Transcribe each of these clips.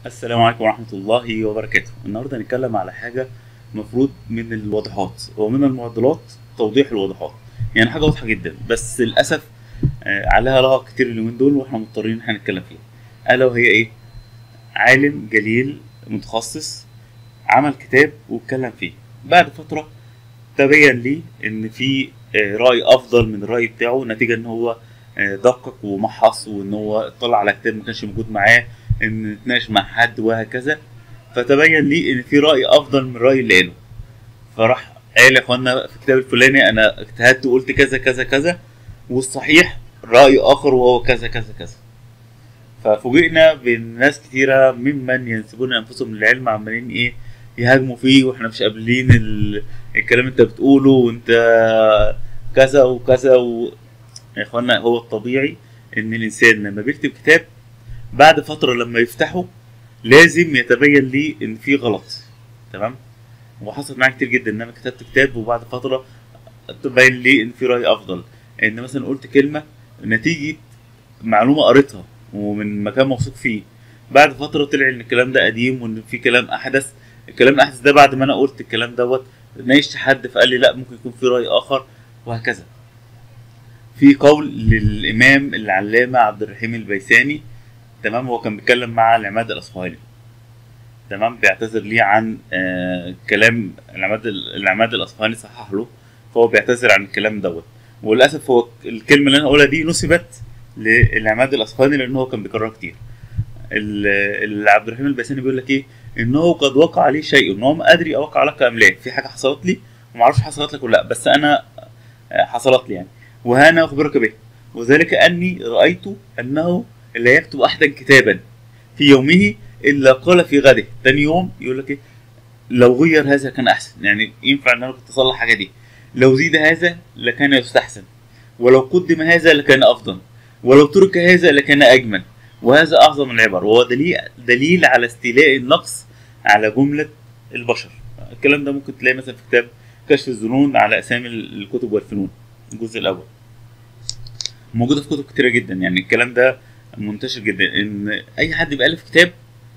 السلام عليكم ورحمة الله وبركاته النهاردة هنتكلم على حاجة مفروض من الواضحات ومن المعضلات توضيح الواضحات يعني حاجة واضحة جدا بس للأسف آه، عليها لغط كتير اليومين دول واحنا مضطرين ان احنا نتكلم فيها ألا وهي ايه؟ عالم جليل متخصص عمل كتاب واتكلم فيه بعد فترة تبين لي ان في آه، رأي افضل من الرأي بتاعه نتيجة ان هو آه، دقق ومحص وان هو اطلع على كتاب ما كانش موجود معاه ان نتناقش مع حد وهكذا فتبين لي ان في راي افضل من الراي اللي قاله فراح قال يا اخوانا في الكتاب الفلاني انا اجتهدت وقلت كذا كذا كذا والصحيح راي اخر وهو كذا كذا كذا ففوجئنا بناس كتيره ممن ينسبون انفسهم للعلم عمالين ايه يهاجموا فيه واحنا مش قابلين ال... الكلام انت بتقوله وانت كذا وكذا و... يا اخوانا هو الطبيعي ان الانسان لما بيكتب كتاب بعد فتره لما يفتحه لازم يتبين لي ان في غلط تمام وحصلت معايا كتير جدا ان انا كتبت كتاب وبعد فتره تبين لي ان في راي افضل ان مثلا قلت كلمه نتيجه معلومه قريتها ومن مكان موثوق فيه بعد فتره طلع ان الكلام ده قديم وان في كلام احدث الكلام الاحدث ده بعد ما انا قلت الكلام دوت ناقشت حد فقال لي لا ممكن يكون في راي اخر وهكذا في قول للامام العلامه عبد الرحيم البيساني تمام هو كان بيتكلم مع العماد الاصفهاني تمام بيعتذر ليه عن آه كلام العماد العماد الاصفهاني صحح له فهو بيعتذر عن الكلام دوت وللاسف هو الكلمه اللي انا هقولها دي نسبت للعماد الاصفهاني لان هو كان بيكررها كتير ال- ال- عبد الرحيم البيساني بيقول لك ايه انه قد وقع لي شيء ان هو ما ادري اوقع لك ام لا في حاجه حصلت لي وما اعرفش حصلت لك ولا لا بس انا آه، حصلت لي يعني وهنا اخبرك به وذلك اني رايت انه لا يكتب احدا كتابا في يومه الا قال في غده تاني يوم يقول لك ايه لو غير هذا كان احسن يعني ينفع ان انا كنت اصلح حاجه دي لو زيد هذا لكان يستحسن ولو قدم هذا لكان افضل ولو ترك هذا لكان اجمل وهذا اعظم العبر وهو دليل دليل على استيلاء النقص على جمله البشر الكلام ده ممكن تلاقيه مثلا في كتاب كشف الظنون على اسامي الكتب والفنون الجزء الاول موجوده في كتب كتيره جدا يعني الكلام ده منتشر جدا ان اي حد بيالف كتاب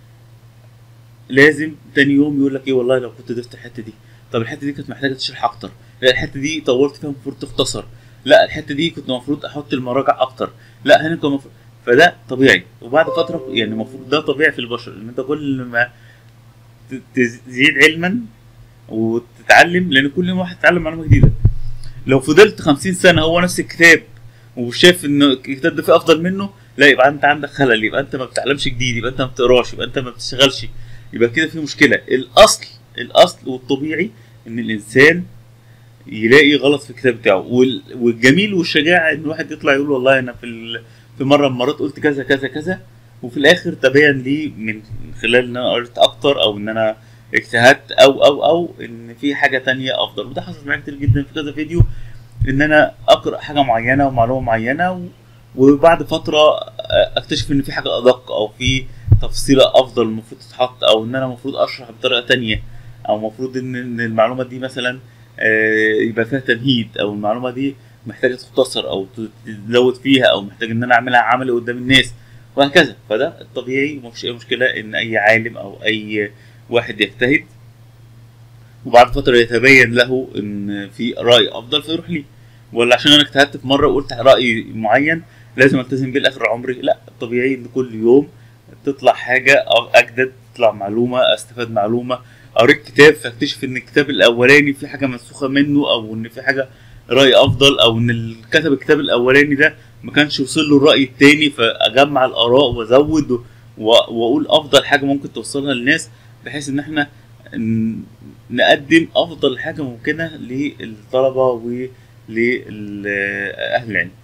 لازم تاني يوم يقول لك ايه والله لو كنت ضفت الحته دي طب الحته دي كانت محتاجه تشرح اكتر لا الحته دي طولت فيها المفروض تختصر لا الحته دي كنت المفروض احط المراجع اكتر لا هنا كان المفروض فده طبيعي وبعد فتره يعني المفروض ده طبيعي في البشر ان انت كل ما ت- تزيد علما وتتعلم لان كل يوم واحد يتعلم معلومه جديده لو فضلت 50 سنه هو نفس الكتاب وشايف ان الكتاب ده فيه افضل منه لا يبقى انت عندك خلل يبقى انت ما بتتعلمش جديد يبقى انت ما بتقراش يبقى انت ما بتشتغلش يبقى كده في مشكله الاصل الاصل والطبيعي ان الانسان يلاقي غلط في الكتاب بتاعه وال- والجميل والشجاعه ان الواحد يطلع يقول والله انا في ال... في مره من المرات قلت كذا كذا كذا وفي الاخر تبين لي من خلال ان انا قريت اكتر او ان انا اجتهدت او او او ان في حاجه تانية افضل وده حصل معايا كتير جدا في كذا فيديو ان انا اقرا حاجه معينه ومعلومه معينه و... وبعد فتره اكتشف ان في حاجه ادق او في تفصيله افضل المفروض تتحط او ان انا المفروض اشرح بطريقه تانية او المفروض ان إن المعلومه دي مثلا آه، يبقى فيها تمهيد او المعلومه دي محتاجه تختصر او تزود فيها او محتاج ان انا اعملها عملي قدام الناس وهكذا فده الطبيعي ومفيش اي مشكله ان اي عالم او اي واحد يجتهد وبعد فتره يتبين له ان في راي افضل فيروح ليه ولا عشان انا اجتهدت في مره وقلت راي معين لازم التزم بيه لاخر عمري لا الطبيعي ان كل يوم تطلع حاجه أو اجدد تطلع معلومه استفاد معلومه قريت كتاب فاكتشف ان الكتاب الاولاني في حاجه منسوخه منه او ان في حاجه راي افضل او ان اللي كتب الكتاب الاولاني ده ما كانش وصل له الراي التاني فاجمع الاراء وازود و- واقول افضل حاجه ممكن توصلها للناس بحيث ان احنا ن- نقدم افضل حاجه ممكنه للطلبه ولأهل العلم